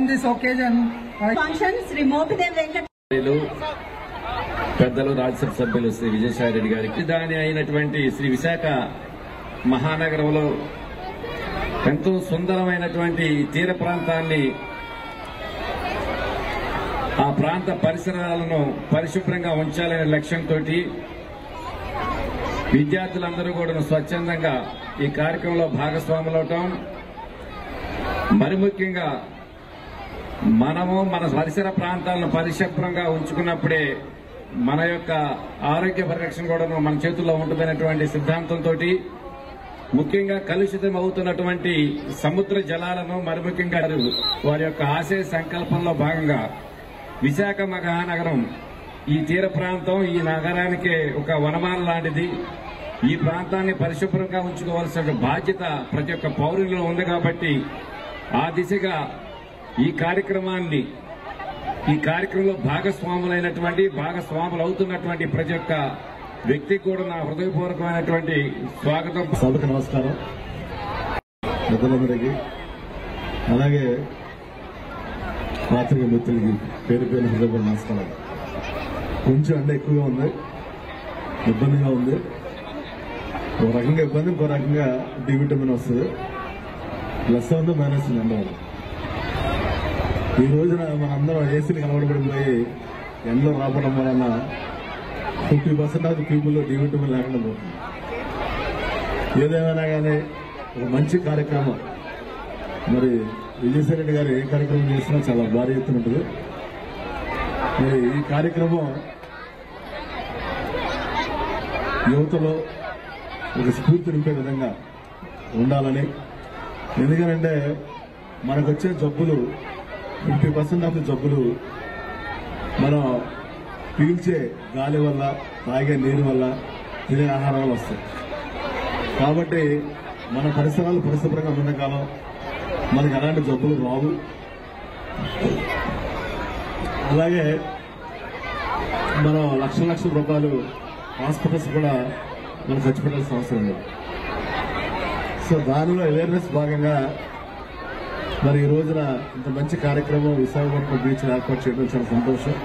this occasion, I function Shri Mopidevi Venkata సభ్యులు, పెద్దలు రాజ్యసభ సభ్యులు శ్రీ విజయసాయి రెడ్డి గారికి దాని అయినటువంటి శ్రీ విశాఖ మహానగరంలో ఎంతో సుందరమైనటువంటి ఈ తీర ప్రాంతాన్ని ఆ ప్రాంత పరిసరాలను పరిశుభ్రంగా ఉంచాలనే లక్ష్యంతో విద్యార్థులందరూ కూడా స్వచ్ఛందంగా ఈ కార్యక్రమంలో భాగస్వాములవటం మరి ముఖ్యంగా మనము మన పరిసర ప్రాంతాలను పరిశుభ్రంగా ఉంచుకున్నప్పుడే మన యొక్క ఆరోగ్య పరిరక్షణ కూడా మన చేతుల్లో ఉంటుందనేటువంటి సిద్ధాంతంతో ముఖ్యంగా కలుషితం అవుతున్నటువంటి సముద్ర జలాలను మరి ముఖ్యంగా వారి యొక్క ఆశయ సంకల్పంలో భాగంగా విశాఖ మహానగరం ఈ తీర ప్రాంతం ఈ నగరానికి ఒక వనమాల లాంటిది ఈ ప్రాంతాన్ని పరిశుభ్రంగా ఉంచుకోవాల్సిన బాధ్యత ప్రతి ఒక్క పౌరుల్లో ఉంది కాబట్టి ఆ దిశగా ఈ కార్యక్రమాన్ని ఈ కార్యక్రమంలో భాగస్వాములైనటువంటి భాగస్వాములు అవుతున్నటువంటి ప్రతి ఒక్క వ్యక్తికి కూడా నా హృదయపూర్వకమైనటువంటి స్వాగతం సభకు నమస్కారం పెద్దలందరికీ అలాగే పాత్రిక మిత్రులకి పేరు పేరు హృదయపూర్వక నమస్కారం కొంచెం ఎండ ఎక్కువగా ఉంది ఇబ్బందిగా ఉంది ఒక రకంగా ఇబ్బంది ఇంకో రకంగా డి విటమిన్ వస్తుంది ప్లస్ ఉంది మైనస్ ఉంది ఎండ వల్ల. ఈ రోజున మనందరం ఏసీలు కలవడబడిపోయి ఎండలో రావడం వలన fifty percent of people D vitamin లేకుండా పోతుంది ఏదేమైనా కానీ ఒక మంచి కార్యక్రమం మరి విజయసాయి రెడ్డి గారు ఏ కార్యక్రమం చేసినా చాలా భారీ ఎత్తున ఉంటుంది మరి ఈ కార్యక్రమం యువతలో ఒక స్ఫూర్తి నింపే విధంగా ఉండాలని ఎందుకనంటే మనకు వచ్చే జబ్బులు ఫిఫ్టీ పర్సెంట్ ఆఫ్ ది జబ్బులు మనం పీల్చే గాలి వల్ల తాగే నీరు వల్ల తినే ఆహారం వల్ల వస్తాయి కాబట్టి మన పరిసరాలు పరిశుభ్రంగా ఉన్న కాలం మనకి ఎలాంటి జబ్బులు రావు అలాగే మనం లక్షల లక్షల రూపాయలు హాస్పిటల్స్ కూడా మనం ఖర్చు పెట్టాల్సిన అవసరం లేదు సో దానిలో అవేర్నెస్ భాగంగా మరి ఈ రోజున ఇంత మంచి కార్యక్రమం విశాఖపట్నం బీచ్ ఏర్పాటు చేయడం చాలా సంతోషం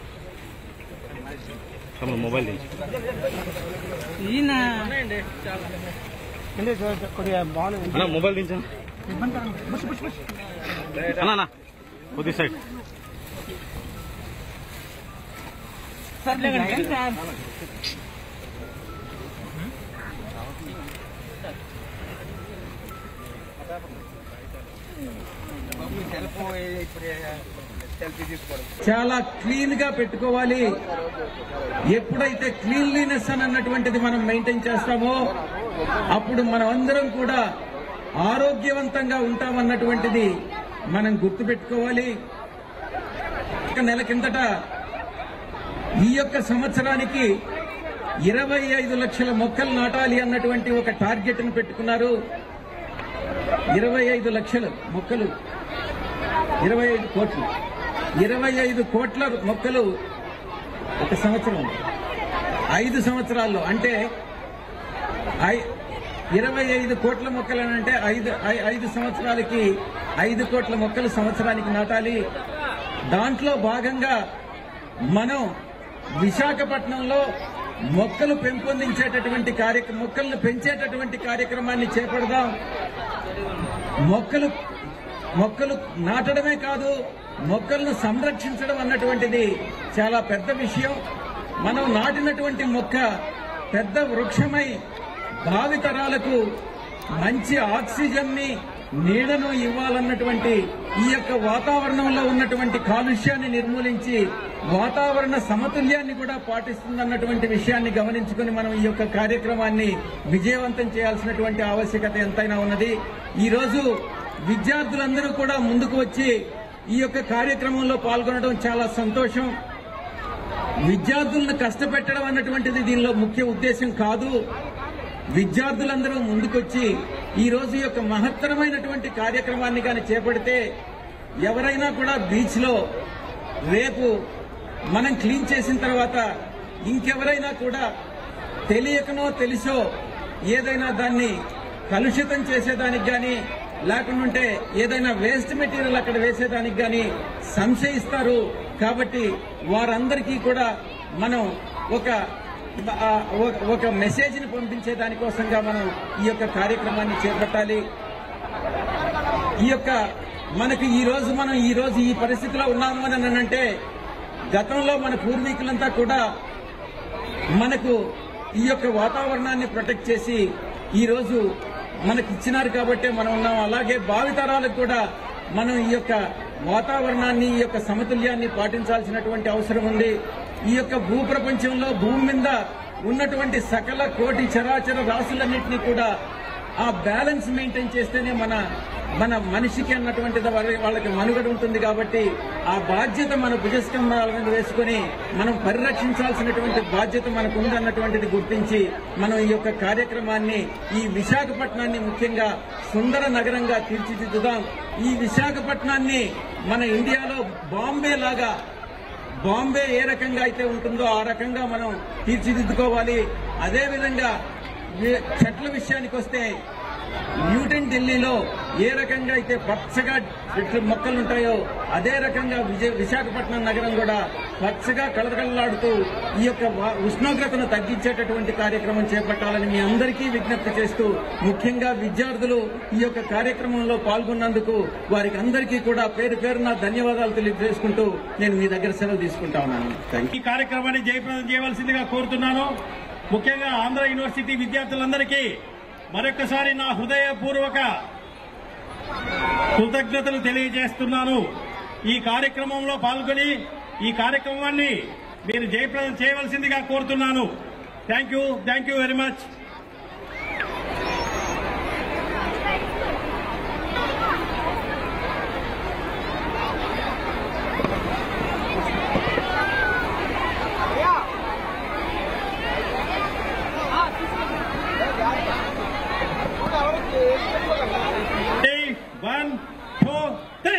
మొబైల్ నుంచి ఈయన అన్న మొబైల్ దించా అన్న అన్న కొద్ది సైడ్ చాలా క్లీన్ గా పెట్టుకోవాలి ఎప్పుడైతే క్లీన్లీనెస్ అని అన్నటువంటిది మనం మెయింటైన్ చేస్తామో అప్పుడు మనం అందరం కూడా ఆరోగ్యవంతంగా ఉంటామన్నటువంటిది మనం గుర్తుపెట్టుకోవాలి ఒక నెల కిందట ఈ యొక్క సంవత్సరానికి ఇరవై ఐదు లక్షల మొక్కలు నాటాలి అన్నటువంటి ఒక టార్గెట్ ను పెట్టుకున్నారు ఇరవై ఐదు లక్షల మొక్కలు ఇరవై ఐదు కోట్లు ఇరవై ఐదు కోట్ల మొక్కలు ఒక సంవత్సరం ఐదు సంవత్సరాల్లో అంటే ఐ- ఇరవై ఐదు కోట్ల మొక్కలు అని అంటే ఐదు ఐ- ఐదు సంవత్సరాలకి ఐదు కోట్ల మొక్కలు సంవత్సరానికి నాటాలి దాంట్లో భాగంగా మనం విశాఖపట్నంలో మొక్కలు పెంపొందించేటటువంటి కార్యక్రమం మొక్కలను పెంచేటటువంటి కార్యక్రమాన్ని చేపడదాం మొక్కలు మొక్కలు నాటడమే కాదు మొక్కలను సంరక్షించడం అన్నటువంటిది చాలా పెద్ద విషయం మనం నాటినటువంటి మొక్క పెద్ద వృక్షమై భావితరాలకు మంచి ఆక్సిజన్ ని నీడను ఇవ్వాలన్నటువంటి ఈ యొక్క వాతావరణంలో ఉన్నటువంటి కాలుష్యాన్ని నిర్మూలించి వాతావరణ సమతుల్యాన్ని కూడా పాటిస్తుందన్నటువంటి విషయాన్ని గమనించుకుని మనం ఈ యొక్క కార్యక్రమాన్ని విజయవంతం చేయాల్సినటువంటి ఆవశ్యకత ఎంతైనా ఉన్నది ఈ రోజు విద్యార్థులందరూ కూడా ముందుకు వచ్చి ఈ యొక్క కార్యక్రమంలో పాల్గొనడం చాలా సంతోషం విద్యార్థులను కష్టపెట్టడం అన్నటువంటిది దీనిలో ముఖ్య ఉద్దేశం కాదు విద్యార్థులందరూ ముందుకొచ్చి ఈ రోజు యొక్క మహత్తరమైనటువంటి కార్యక్రమాన్ని కానీ చేపడితే ఎవరైనా కూడా బీచ్ లో రేపు మనం క్లీన్ చేసిన తర్వాత ఇంకెవరైనా కూడా తెలియకనో తెలిసో ఏదైనా దాన్ని కలుషితం చేసేదానికి గాని లేకుంటే ఏదైనా వేస్ట్ మెటీరియల్ అక్కడ వేసేదానికి గాని సంశయిస్తారు కాబట్టి వారందరికీ కూడా మనం ఒక ఆ, ఒక- ఒక మెసేజ్ ని పంపించే దానికోసంగా మనం ఈ యొక్క కార్యక్రమాన్ని చేపట్టాలి ఈ యొక్క మనకు ఈ రోజు మనం ఈ రోజు ఈ పరిస్థితిలో ఉన్నాము అని అంటే గతంలో మన పూర్వీకులంతా కూడా మనకు ఈ యొక్క వాతావరణాన్ని ప్రొటెక్ట్ చేసి ఈ రోజు మనకి ఇచ్చినారు కాబట్టే మనం ఉన్నాం అలాగే భావితరాలకు కూడా మనం ఈ యొక్క వాతావరణాన్ని ఈ యొక్క సమతుల్యాన్ని పాటించాల్సినటువంటి అవసరం ఉంది ఈ యొక్క భూప్రపంచంలో భూమి మీద ఉన్నటువంటి సకల కోటి చరాచర రాశులన్నింటినీ కూడా ఆ బ్యాలెన్స్ మెయింటైన్ చేస్తేనే మన మన మనిషికి అన్నటువంటిది వాళ్ళ- వాళ్ళకి మనుగడ ఉంటుంది కాబట్టి ఆ బాధ్యత మన భుజస్కంధాల మీద వేసుకుని మనం పరిరక్షించాల్సినటువంటి బాధ్యత మనకు ఉందన్నటువంటిది గుర్తించి మనం ఈ యొక్క కార్యక్రమాన్ని ఈ విశాఖపట్నాన్ని ముఖ్యంగా సుందర నగరంగా తీర్చిదిద్దుదాం ఈ విశాఖపట్నాన్ని మన ఇండియాలో బాంబే లాగా బాంబే ఏ రకంగా అయితే ఉంటుందో ఆ రకంగా మనం తీర్చిదిద్దుకోవాలి అదేవిధంగా వి- చెట్ల విషయానికి వస్తే న్యూటన్ ఢిల్లీలో ఏ రకంగా అయితే పచ్చగా చెట్లు మొక్కలు ఉంటాయో అదే రకంగా విజయ విశాఖపట్నం నగరం కూడా పచ్చగా కలకలలాడుతూ ఈ యొక్క వా- ఉష్ణోగ్రతను తగ్గించేటటువంటి కార్యక్రమం చేపట్టాలని మీ అందరికీ విజ్ఞప్తి చేస్తూ ముఖ్యంగా విద్యార్థులు ఈ యొక్క కార్యక్రమంలో పాల్గొన్నందుకు వారికి అందరికీ కూడా పేరు పేరున ధన్యవాదాలు తెలియజేసుకుంటూ నేను మీ దగ్గర సెలవు తీసుకుంటా ఉన్నాను థ్యాంక్ ఈ కార్యక్రమాన్ని జయప్రదం చేయవలసిందిగా కోరుతున్నాను ముఖ్యంగా ఆంధ్ర యూనివర్సిటీ విద్యార్థులందరికీ మరొకసారి నా హృదయపూర్వక కృతజ్ఞతలు తెలియజేస్తున్నాను ఈ కార్యక్రమంలో పాల్గొని ఈ కార్యక్రమాన్ని మీరు జయప్రదం చేయవలసిందిగా కోరుతున్నాను thank you thank you very much one two three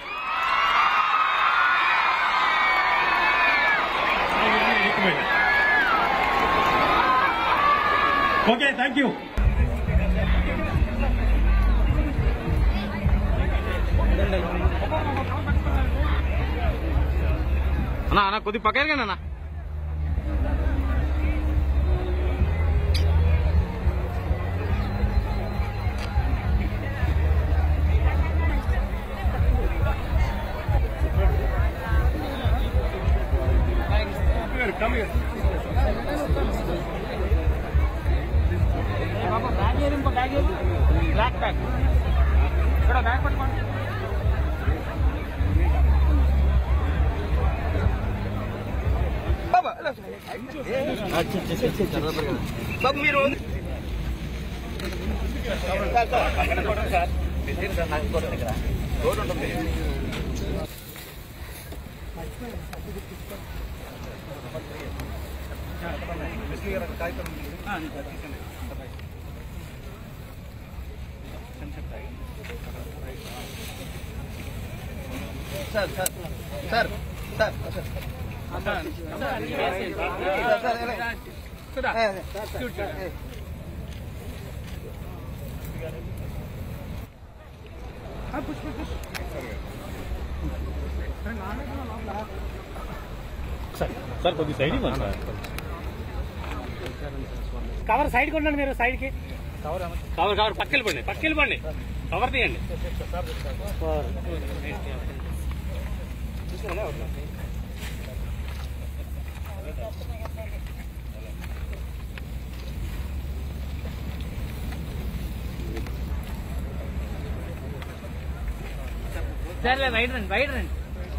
okay thank you అన్నా అన్న కొద్ది పక్కన అన్న సార్ కొద్ది సైడ్ ఇవ్వండి సార్ కవర్ సైడ్ కొండండి మీరు సైడ్ కి కవర్ కవర్ పక్కకి పండి పక్కకి పండి కవర్ తీయండి సరే బయట రండి బయట రండి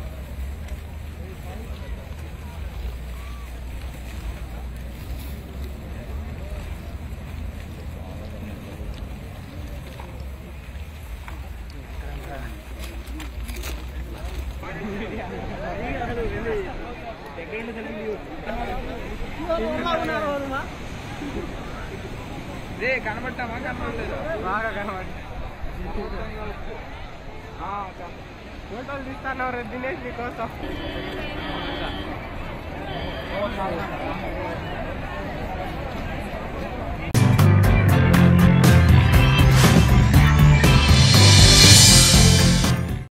రే కనబట్టామా కనబడలేదు బాగా కనబడి ఫోటోలు తీస్తాను దినేష్ నీకోసం